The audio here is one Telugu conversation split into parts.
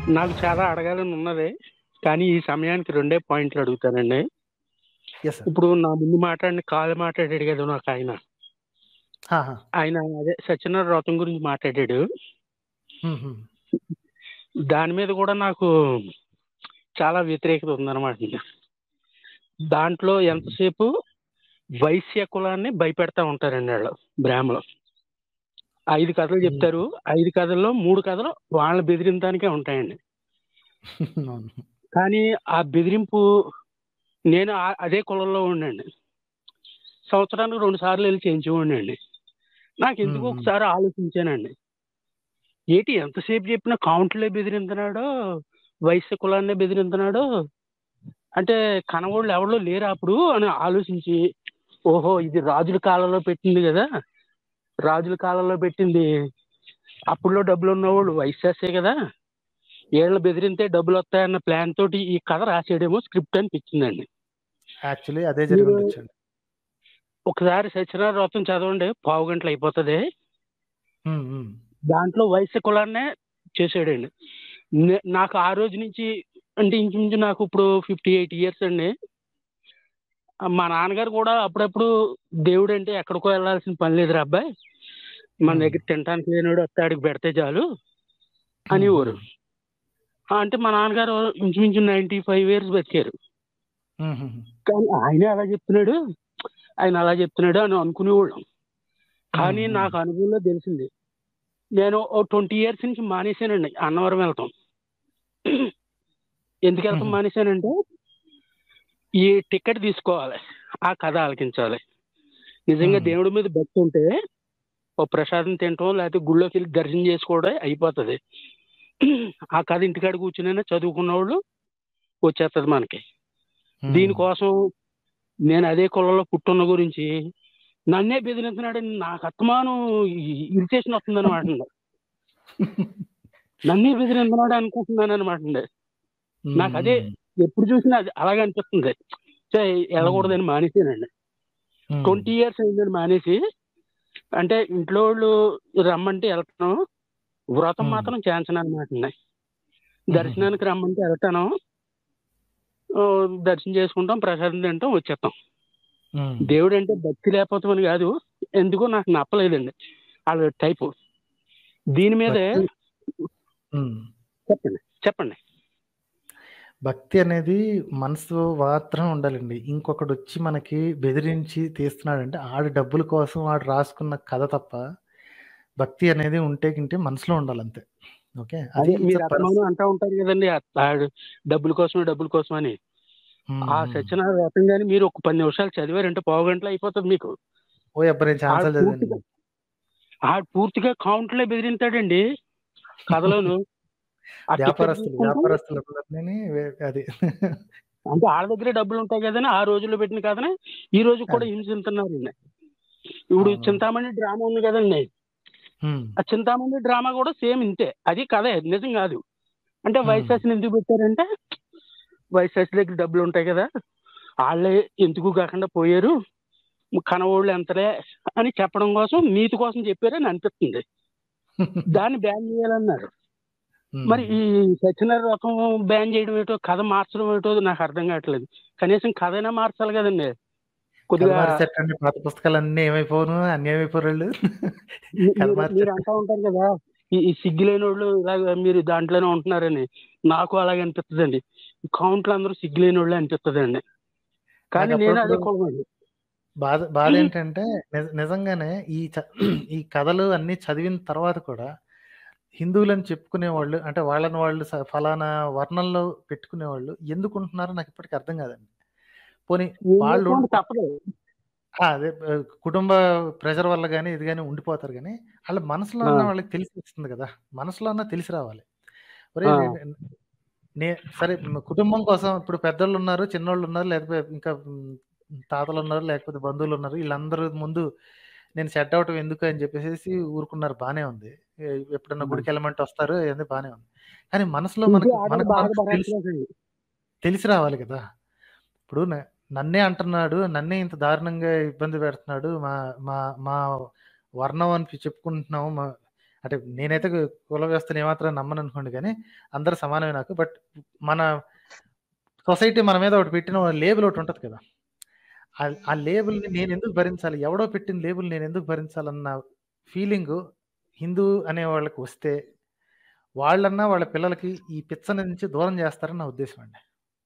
నాకు చాలా అడగాలని ఉన్నది కానీ ఈ సమయానికి రెండే పాయింట్లు అడుగుతానండి ఎస్ సార్ ఇప్పుడు నా ముందు మాట్లాడిన కాలు మాట్లాడాడు కదా నాకు ఆయన ఆయన అదే సత్యనారాయణ వ్రతం గురించి మాట్లాడాడు దాని మీద కూడా నాకు చాలా వ్యతిరేకత ఉందన్నమాట దాంట్లో ఎంతసేపు వైశ్య కులాన్ని భయపెడతా ఉంటారండి వాళ్ళు బ్రాహ్మలు ఐదు కథలు చెప్తారు ఐదు కథల్లో మూడు కథలు వాళ్ళని బెదిరించడానికే ఉంటాయండి అవును కానీ ఆ బెదిరింపు నేను ఆ- అదే కులంలో ఉండండి సంవత్సరానికి రెండు సార్లు వెళ్ళి చేయించేవాడినండి నాకు ఎందుకు మ్మ్. ఒకసారి ఆలోచించానండి ఏంటి ఎంతసేపు చెప్పినా కౌంట్లే బెదిరింతున్నాడో వైశ్య కులాన్నే బెదిరింతున్నాడో అంటే కనవాళ్ళు ఎవరో లేరు అప్పుడు అని ఆలోచించి ఓహో ఇది రాజుల కాలంలో పెట్టింది కదా రాజుల కాలంలో పెట్టింది అప్పుడులో డబ్బులు ఉన్నవాళ్ళు వైశ్యాసే కదా వీళ్ళని బెదిరితే డబ్బులు వస్తాయన్న ప్లాన్ తోటి ఈ కథ రాసేయడేమో స్క్రిప్ట్ అనిపించిందండి యాక్చువల్లీ అదే జరిగి మీరు- ఉండొచ్చండి ఒకసారి సత్యనారాయణ వ్రతం చదవండి పావు గంటలు అయిపోతుంది ఉమ్, ఉమ్. దాంట్లో వైశ్య కులాన్నే చేసాడండి నే- నాకు ఆ రోజు నుంచి అంటే ఇంచుమించు నాకు ఇప్పుడు ఫిఫ్టీ ఎయిట్ ఇయర్స్ అండి ఆ, మా నాన్నగారు కూడా అప్పుడప్పుడు దేవుడు అంటే ఎక్కడికో వెళ్ళాల్సిన పని లేదురా అబ్బాయి మన Hmm. దగ్గర తినడానికి లేనివాడు వస్తే ఆడికి పెడితే చాలు అనేవారు ఆ, అంటే మా నాన్నగారు ఇంచుమించు నైంటీ ఫైవ్ ఇయర్స్ బతికారు ఉమ్, ఉమ్, ఉమ్. కానీ ఆయన అలా చెప్తున్నాడు ఆయన అలా చెప్తున్నాడు అని అనుకునేవాళ్ళం కానీ మ్మ్. నాకు అనుభవంలో తెలిసింది నేను ఓ ట్వంటీ ఇయర్స్ నుంచి మానేశానండి అన్నవరం వెళ్తాం ఎందుకు వెళ్తాం మ్మ్. మానేశానంటే ఈ టికెట్ తీసుకోవాలి ఆ కథ ఆలకించాలి నిజంగా మ్మ్. దేవుడి మీద భక్తి ఉంటే ఓ ప్రసాదం తినటం లేకపోతే గుళ్ళోకి వెళ్ళి దర్శనం చేసుకోవడం అయిపోతుంది ఆ కథ ఇంటికాడ కూర్చునైనా చదువుకున్న వాళ్ళు వచ్చేస్తుంది మనకి ఉమ్. దీనికోసం నేను అదే కులంలో పుట్టున్న గురించి నన్నే బెదిరించినాడని నాకు అత్తమానం ఇరిటేషన్ వస్తుంది అనమాట నన్నే బెదిరించినాడు అనుకుంటున్నాను అనమాట ఉమ్, నాకు అదే ఎప్పుడు చూసినా అది అలాగే అనిపిస్తుంది ఛే, వెళ్ళకూడదని మానేసానండి ఉమ్. ట్వంటీ ఇయర్స్ అయిందని మానేసి అంటే ఇంట్లో వాళ్ళు రమ్మంటే వెళ్తాను వ్రతం Hmm. మాత్రం చేయించను అనమాట దర్శనానికి రమ్మంటే వెళ్తాను ఆ, దర్శనం చేసుకుంటాం ప్రసాదం తింటాం వచ్చేస్తాం ఉమ్. దేవుడు అంటే భక్తి లేకపోతామని కాదు ఎందుకో నాకు నప్పలేదండి వాళ్ళ టైపు దీని మీదే భక్తి- ఉమ్. చెప్పండి చెప్పండి భక్తి అనేది మనసు మాత్రం ఉండాలండి ఇంకొకడు వచ్చి మనకి బెదిరించి తీస్తున్నాడంటే ఆడి డబ్బుల కోసం వాడు రాసుకున్న కథ తప్ప భక్తి అనేది ఉంటే గింటే మనసులో ఉండాలి అంతే ఓకే అదే it's a మీరు pers- అర్థమానం అంటా ఉంటారు కదండి ఆ- ఆడు డబ్బుల కోసం డబ్బుల కోసం అని ఉమ్, ఆ ఉమ్. సత్యనారాయణ వ్రతం కానీ మీరు ఒక పది నిమిషాలు చదివారంటే పావు గంటలు అయిపోతుంది మీకు ఓ అబ్బా నేను ఛాన్స్ ఆడు చదివాను పూర్తిగా ఆడు పూర్తిగా కౌంట్లే బెదిరింతాడండి కథలోను ఆ టికెట్ వ్యాపారస్తులు తీసుకుంటాం. వ్యాపారస్తులు అందరినీ వే- అది అంటే వాళ్ళ దగ్గర డబ్బులు ఉంటాయి కదని ఆ రోజుల్లో పెట్టిన కథనే ఈ రోజు కూడా అది. హింసిస్తున్నారు ఇప్పుడు అవును. చింతామణి డ్రామా ఉంది కదండి ఉమ్, ఆ చింతామణి డ్రామా కూడా సేమ్ ఇంతే అది కథే నిజం కాదు అంటే Hmm. వైశాసిని ఎందుకు పెట్టారంటే వైశాసి దగ్గర డబ్బులు ఉంటాయి కదా వాళ్ళే ఎందుకు కాకుండా పోయారు కనవాళ్ళు ఎంతలే అని చెప్పడం కోసం నీతి కోసం చెప్పారని అనిపిస్తుంది దాన్ని బ్యాన్ చేయాలన్నారు ఉమ్. మరి ఈ సత్యనారాయణ రకం బ్యాన్ చేయడం ఏటో కథ మార్చడం ఏటో నాకు అర్థం కావట్లేదు కనీసం కథైనా మార్చాలి కదండి కొద్దిగా కలమారి పాత పుస్తకాలు అన్ని ఏమైపోను అన్ని ఏమైపోరు వాళ్ళు మీ- కథ మీరు మార్చారు. మీరు అంటా ఉంటారు కదా ఈ ఈ సిగ్గులేని వాళ్ళు ఇలాగ మీరు దాంట్లోనే ఉంటున్నారని నాకు అలాగే అనిపిస్తుందండి కౌంట్లు అందరూ సిగ్గులేని వాళ్ళే అనిపిస్తుందండి కానీ నాకు నేను అదే అప్పుడప్పుడు కోపండి బాధ బాధ ఏంటంటే నిజ- నిజంగానే ఈ చ- ఈ కథలు అన్ని చదివిన తర్వాత కూడా హిందువులని చెప్పుకునే వాళ్ళు అంటే వాళ్ళని వాళ్ళు స- ఫలానా వర్ణంలో పెట్టుకునే వాళ్ళు ఎందుకు ఉంటున్నారో నాకు ఇప్పటికీ అర్థం కాదండి పోనీ ఏం వాళ్ళు చేస్తాం ఉండి- తప్పదు ఆ, అదే ఆ, కుటుంబ ప్రెషర్ వల్ల కానీ ఇది కానీ ఉండిపోతారు కానీ వాళ్ళ మనసులో ఆ. అన్న వాళ్ళకి తెలిసి వస్తుంది కదా మనసులో అన్న తెలిసి రావాలి ఒరే ఆ. నే- నే సరే మ- కుటుంబం కోసం ఇప్పుడు పెద్దోళ్ళు ఉన్నారు చిన్నోళ్ళు ఉన్నారు లేకపోతే ఇంకా మ్, తాతలు ఉన్నారు లేకపోతే బంధువులు ఉన్నారు వీళ్ళందరూ ముందు నేను సెట్ అవటం ఎందుకు అని చెప్పేసి ఊరుకున్నారు బానే ఉంది ఏ- ఎప్పుడన్నా ఆ. గుడికి వెళ్ళమంటే వస్తారు ఏంది బానే ఉంది కానీ మనసులో ఇంకే మనకి ఆడవాళ్ళు మనకు బాధ మనకు తెలిసి పడట్లేదండి తెలిసి రావాలి కదా ఇప్పుడు న- నన్నే అంటున్నాడు నన్నే ఇంత దారుణంగా ఇబ్బంది పెడుతున్నాడు మా మా మా వర్ణం అని చెప్పుకుంటున్నాము మా అంటే నేనైతే కుల వ్యవస్థను ఏమాత్రం నమ్మను అనుకోండి కానీ అందరూ సమానమే నాకు బట్ మన సొసైటీ మన మీద ఒకటి పెట్టిన లేబుల్ ఒకటి ఉంటుంది కదా ఆ- ఆ లేబుల్ని నేను ఎందుకు భరించాలి ఎవడో పెట్టిన లేబుల్ నేను ఎందుకు భరించాలన్న ఫీలింగ్ హిందూ అనే వాళ్ళకి వస్తే వాళ్ళన్నా వాళ్ళ పిల్లలకి ఈ పిచ్చని నుంచి దూరం చేస్తారని నా ఉద్దేశం అండి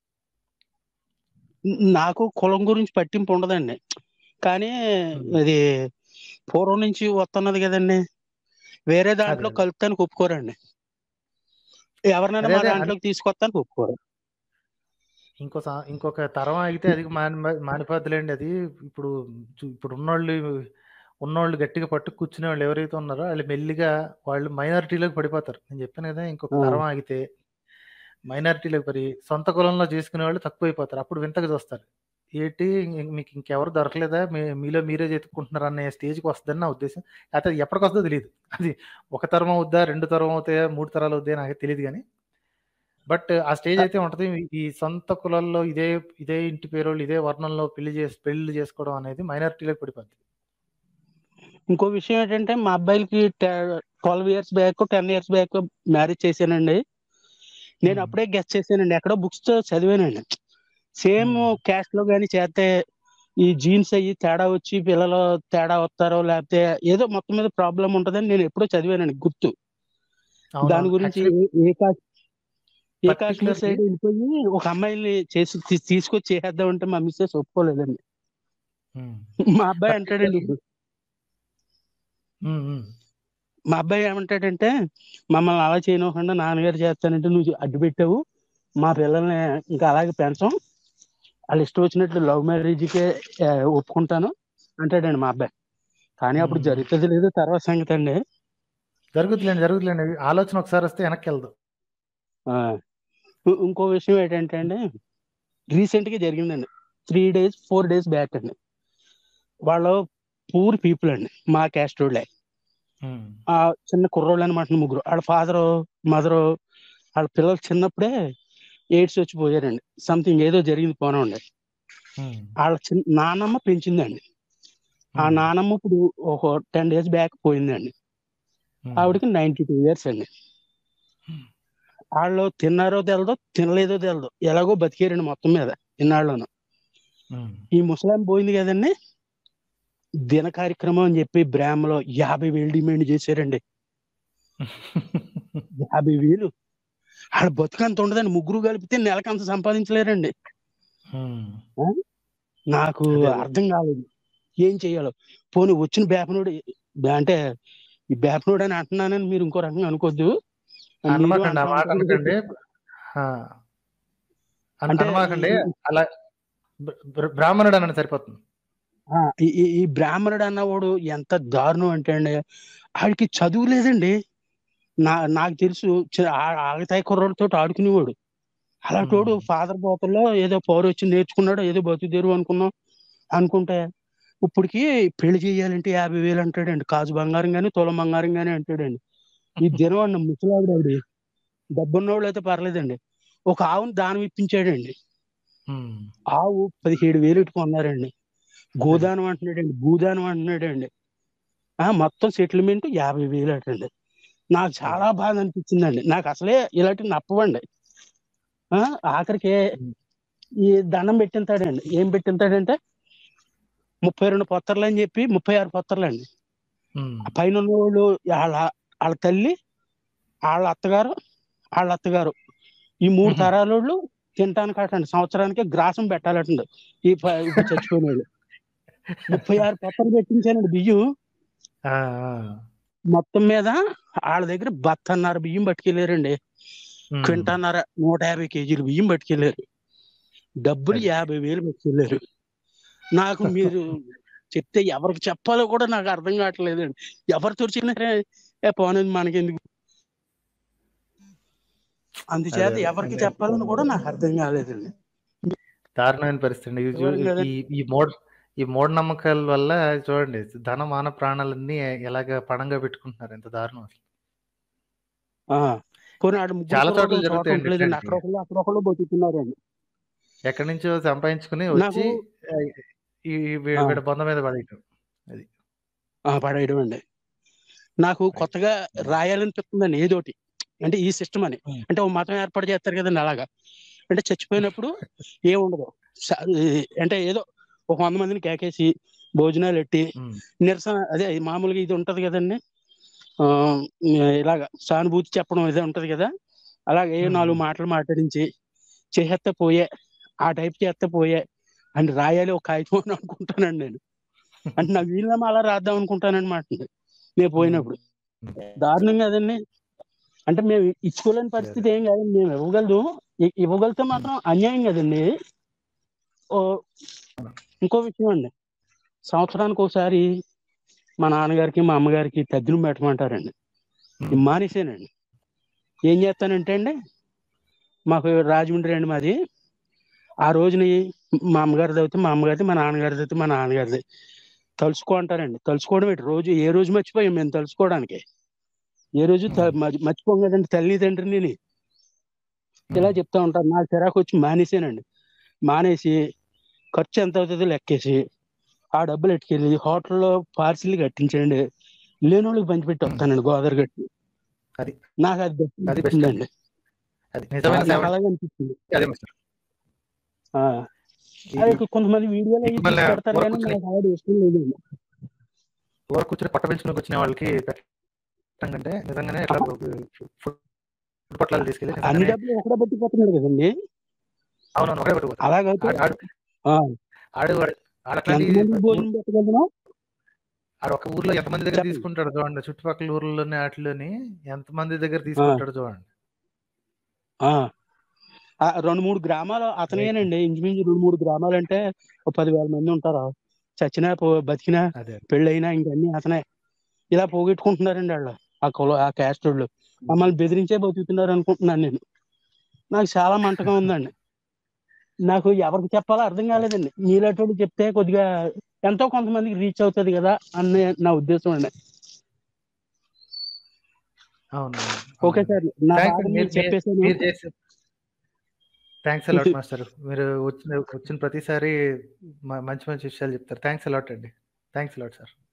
నాకు కులం గురించి పట్టింపు ఉండదండి కానీ ఉమ్. అది పూర్వం నుంచి వస్తున్నది కదండి వేరే దాంట్లో అదే. కలుపుతానికి ఒప్పుకోరండి ఎవరినైనా అదే మా అదే దాంట్లోకి తీసుకొస్తానికి ఒప్పుకోరు ఇంకో సా- ఇంకొక తరం ఆగితే అది మాని మానిపోద్దులేండి అది ఇప్పుడు చు- ఇప్పుడు ఉన్నోళ్ళు ఉన్నోళ్ళు గట్టిగా పట్టు కూర్చునే వాళ్ళు ఎవరైతే ఉన్నారో వాళ్ళు మెల్లిగా వాళ్ళు మైనారిటీలోకి పడిపోతారు నేను చెప్పాను కదా ఇంకొక ఆ. తరం ఆగితే మైనారిటీలోకి పడి సొంత కులంలో చేసుకునే వాళ్ళు తక్కువైపోతారు అప్పుడు వింతగా చూస్తారు ఏంటి ఇం- మీకు ఇంకెవరు దొరకలేదా మీ- మీలో మీరే చెప్పుకుంటున్నారు అనే స్టేజ్కి వస్తుందని నా ఉద్దేశం అయితే అది ఎప్పటికి వస్తుందో తెలియదు అది ఒక తరం అవుద్దా రెండు తరం అవుతాయా మూడు తరాలు అవుతాయా నాకు తెలియదు కానీ బట్ ఆ స్టేజ్ అయితే ఉంటది ఈ సొంత కులాల్లో ఇదే ఇదే ఇంటి పేరోళ్ళు ఇదే వర్ణంలో పెళ్లి చేసి పెళ్లి చేసుకోవడం అనేది మైనారిటీలోకి పడిపోద్ది ఇంకో విషయం ఏంటంటే మా అబ్బాయిలకి twelve years back ten years back marriage చేశానండి నేను మ్మ్. అప్పుడే గెస్ట్ చేశానండి ఎక్కడో బుక్స్ చదివానండి సేమ్ మ్మ్. క్యాస్ట్ లో కానీ చేస్తే ఈ జీన్స్ అయ్యి తేడా వచ్చి పిల్లలు తేడా వస్తారో లేకపోతే ఏదో మొత్తం మీద ప్రాబ్లం ఉంటుందని నేను ఎప్పుడో చదివానండి గుర్తు అవును దాని గురించి actually a- a caste a Kashmir particularly side వెళ్ళిపోయి ఒక అమ్మాయిని చేసి తీ- తీసుకొచ్చి చేద్దామంటే మా మిస్సెస్ ఒప్పుకోలేదండి మా అబ్బాయి అంటాడండి ఇప్పుడు మా అబ్బాయి ఏమంటాడంటే మమ్మల్ని అలా చేయనివ్వకుండా నాన్నగారు చేస్తానంటే నువ్వు అడ్డు పెట్టావు మా పిల్లల్ని ఇంకా అలాగే పెంచం వాళ్ళు ఇష్టం వచ్చినట్లు లవ్ మ్యారేజ్కే ఒప్పుకుంటాను అంటాడండి మా అబ్బాయి కానీ అప్పుడు మ్మ్. జరుగుతుంది లేదు తర్వాత సంగతి అండి జరుగుతులేండి జరుగుతులేండి ఆలోచన ఒకసారి వస్తే వెనక్కి వెళ్దు ఆ, ఇ- ఇంకో విషయం ఏంటంటే అండి రీసెంట్ గా జరిగిందండి three days four days back అండి వాళ్ళు పూర్ పీపుల్ అండి మా క్యాస్ట్ వాళ్ళే ఆ చిన్న కుర్రోళ్ళు అనమాట ముగ్గురు వాళ్ళ ఫాదరు మదరు వాళ్ళ పిల్లలు చిన్నప్పుడే ఎయిడ్స్ వచ్చి పోయారండి సంథింగ్ ఏదో జరిగింది పోనండి వాళ్ళ చిన్న నానమ్మ పెంచిందండి ఆ నానమ్మ ఇప్పుడు ఒక టెన్ డేస్ బ్యాక్ పోయిందండి ఆవిడకి నైన్టీ టూ ఇయర్స్ అండి వాళ్ళు తిన్నారో తెలదో తినలేదో తెలదు ఎలాగో బతికేరండి మొత్తం మీద ఇన్నాళ్ళను ఈ ముసలాం పోయింది కదండి దిన కార్యక్రమం అని చెప్పి బ్రాహ్మలో యాభై వేలు డిమాండ్ చేశారండి యాభై వేలు ఆడ బతుకంత ఉండదండి ముగ్గురు కలిపితే నెలకు అంత సంపాదించలేరండి ఆ? నాకు అదే అదే. అర్థం కాలేదు ఏం చెయ్యాలో పోనీ వచ్చిన బేపనుడు అంటే ఈ బేపనుడు అని అంటున్నానని మీరు ఇంకో రకంగా అనుకోద్దు మీరు అనమాకండి ఆ మాట అంటున్నారు అనకండి ఆ. అన- అంటే అనమాకండి ఈ- అలా బ్ర- బ్ర- బ్రాహ్మణుడు అన్న సరిపోతుంది ఆ, ఈ ఈ- ఈ బ్రాహ్మణుడు అన్నవాడు ఎంత దారుణం అంటే అండి ఆడికి చదువు లేదండి నా నాకు తెలుసు చి- ఆ- ఆగతాయి కుర్రోడితో ఆడుకునేవాడు అలాంటోడు మ్మ్. ఫాదర్ బోతల్లో ఏదో పౌరు వచ్చి నేర్చుకున్నాడు ఏదో బతుకుదేరు అనుకున్నాం అనుకుంటే ఇప్పటికి పెళ్లి చేయాలంటే యాభై వేలు అంటాడండి కాజు బంగారం గాని తులం బంగారం గాని అంటాడండి ఈ దినం అన్న ముసలావిడ ఆవిడ డబ్బున్నోళ్ళు అయితే పర్లేదండి ఒక ఆవుని దానం ఇప్పించాడండి మ్మ్. ఆవు పదిహేడు వేలు ఇట్టుకున్నారండి గోదానం అంటున్నాడండి భూదానం అంటున్నాడండి ఆ మొత్తం సెటిల్మెంట్ యాభై వేలు అటండి నాకు చాలా బాధ అనిపించిందండి నాకు అసలే ఇలాంటి నప్పవండి ఆ ఆఖరికి ఈ దండం పెట్టింతాడండి ఏం పెట్టింతాడంటే ముప్పై రెండు పొత్తర్లు అని చెప్పి ముప్పై ఆరు పొత్తర్లు అండి మ్మ్. ఆ పైన ఉన్న వాళ్ళు వాళ్ళ వాళ్ళ తల్లి వాళ్ళ అత్తగారు వాళ్ళ అత్తగారు ఈ మూడు మ్మ్. తరాలోళ్ళు తినటానికి అటండి సంవత్సరానికి గ్రాసం పెట్టాలటండి ఈ ప- ఇప్పుడు చచ్చిపోయిన వాళ్ళు ముప్పై ఆరు పొత్తలు పెట్టించానండి బియ్యం ఆ, ఆ. మొత్తం మీద వాళ్ళ దగ్గర బత్తన్నర బియ్యం పట్టుకెళ్ళారండి మ్మ్. క్వింటన్నర నూట యాభై కేజీలు బియ్యం పట్టుకెళ్ళారు డబ్బులు అది. యాభై వేలు పట్టుకెళ్ళారు నాకు మీరు చెప్తే ఎవరికి చెప్పాలో కూడా నాకు అర్థం కావట్లేదండి ఎవరితో చెప్పినా ఏ పోనేది మనకెందుకు అందుచేత అదే, ఎవరికి అదే. చెప్పాలని కూడా నాకు అర్థం కాలేదండి దారుణమైన పరిస్థితి అండి ఇది చూ- ఎవరికి కదా? ఈ ఈ మూఢ ఈ మూఢనమ్మకాల వల్ల చూడండి ధన మాన ప్రాణాలన్నీ ఎలాగ పణంగా పెట్టుకుంటున్నారు ఎంత దారుణం అసలు ఆ, పోనీ ఆడు ముగ్గురు చాలా చోట్ల కుర్రోళ్ళు ఒక చోట జరుగుతాయండి ఉండలేదండి ఇట్లాంటివి. అక్కడ ఒకళ్ళు అక్కడ ఒకళ్ళు బతుకుతున్నారండి ఎక్కడి నుంచో సంపాదించుకుని వచ్చి ఆ, ఈ వీ- ఆ. వీడి బొంద మీద పడేయటం ఆ, పడేయడం అండి నాకు రైట్ కొత్తగా రాయాలనిపిస్తుందండి ఏదోటి అంటే ఈ సిస్టమ్ అని ఉమ్, అంటే ఓ మతం ఏర్పాటు చేస్తారు కదండి అలాగా అంటే చచ్చిపోయినప్పుడు ఏం ఉండదు స- ఈ- అంటే ఏదో ఒక వంద మందిని కేకేసి భోజనాలు ఎట్టి ఉమ్, నిరసన అదే మామూలుగా ఇది ఉంటది కదండి ఆ ఇలాగ సానుభూతి చెప్పడం ఇదే ఉంటది కదా అలాగే ఏ ఉమ్, నాలుగు ఉమ్, మాటలు మాట్లాడించి చేస్తే పోయే ఆ టైప్ చేస్తే పోయే అని రాయాలి ఒక కాగితం అని అనుకుంటానండి నేను అంటే నా వీలునామా అలా రాద్దాం అనుకుంటానన్నమాట నేను ఉమ్, పోయినప్పుడు ఉమ్, దారుణంగా అదండి అంటే మేము ఇచ్చుకోలేని అదే అదే పరిస్థితి ఏం కాదండి మేము ఇవ్వగలదు ఇ- ఇవ్వగలిగితే ఉమ్, మాత్రం అన్యాయం కదండి ఓ ఇంకో విషయం అండి సంవత్సరానికి ఒకసారి మా నాన్నగారికి మా అమ్మగారికి తద్దినం పెట్టమంటారండి ఇది ఉమ్, మానేసానండి ఏం చేస్తానంటే అండి మాకు రాజమండ్రి అండి మాది ఆ రోజుని మా అమ్మగారిది అవుతే మా అమ్మగారిది మా నాన్నగారిది అయితే మా నాన్నగారిది తలుచుకో అంటారండి తలుచుకోవడం ఏంటి రోజు ఏ రోజు మర్చిపోయాం మేము తలుచుకోవడానికి ఏ రోజు త- ఉమ్, మర్చి- మర్చిపోం కదండి తల్లి తండ్రిని ఇలా ఉమ్, చెప్తా ఉంటారు నాకు చిరాకు వచ్చి మానేసానండి మానేసి ఖర్చు ఎంత అవుతుందో లెక్కేసి ఆ డబ్బులు ఎట్టుకెళ్ళి హోటల్లో పార్సిల్ కట్టించండి లేని వాళ్ళకి పంచిపెట్టి ఉమ్. వస్తానండి గోదావరి గట్టి అది నాకు అది బెస్ట్ అది బెస్ట్ అండి అనిపిస్తుందండి అది నిజమైన సేవ నాకు అలాగే అనిపిస్తుంది అదే మాస్టర్ ఆ, ఈ అదే కొంతమంది వీడియోలు అవి మళ్ళీ తీసి పెడతారు ఊర కానీ కూర్చుని నాకు అలాగే ఇష్టం లేదండి ఊర కూర్చుని పట్ట పెంచుకుని వచ్చిన వాళ్ళకి పెట్టడం కంటే నిజంగానే ఇట్లా ఫుడ్ పొట్లాలు తీసుకెళ్ళి అన్ని నిజంగానే డబ్బులు ఒకటే పట్టిపోతున్నాడు కదండి అవునవును ఒకటే పట్టుకోవచ్చు అలాగైతే ఆడు ఆడు ఆ, ఆడు వాడు ఆడు అట్లాంటి ఎంతమందికి ఊరు భోజనం పెట్టగలను ఆడు ఒక ఊర్లో ఎంతమంది దగ్గర చెప్పండి తీసుకుంటాడు చూడండి చుట్టుపక్కల ఊర్లలోని వాటిలోని ఎంతమంది దగ్గర ఆ, తీసుకుంటాడు చూడండి ఆ. ఆ, రెండు మూడు గ్రామాలు రైట్ అతనేనండి ఇంచుమించు రెండు మూడు గ్రామాలు అంటే ఒక పదివేల మంది ఉంటారు చచ్చినా పో- బతికినా అదే పెళ్ళైనా ఇంకన్నీ అతనే ఇలా పోగొట్టుకుంటున్నారండి వాళ్ళు ఆ కుల ఆ క్యాస్ట్ వాళ్ళు మమ్మల్ని బెదిరించే బతుకుతున్నారు అనుకుంటున్నాను నేను నాకు చాలా మంటగా ఉందండి నాకు ఎవరికి చెప్పాలో అర్థం కాలేదండి మీలాంటి చెప్తే కొద్దిగా ఎంతో కొంతమందికి రీచ్ అవుతుంది కదా అనే నా ఉద్దేశం అండి అవును అవును ఓకే అవునండి సార్ నా థ్యాంక్స్ బాధ అండి మీకు మీరు మీరు చెప్పేసాను మీరు చేసే థ్యాంక్స్ అలాట్ మాస్టర్ మీరు వచ్చిన వచ్చిన ప్రతిసారి మ- మంచి మంచి విషయాలు చెప్తారు థ్యాంక్స్ అలాట్ అండి థ్యాంక్స్ అలాట్ సార్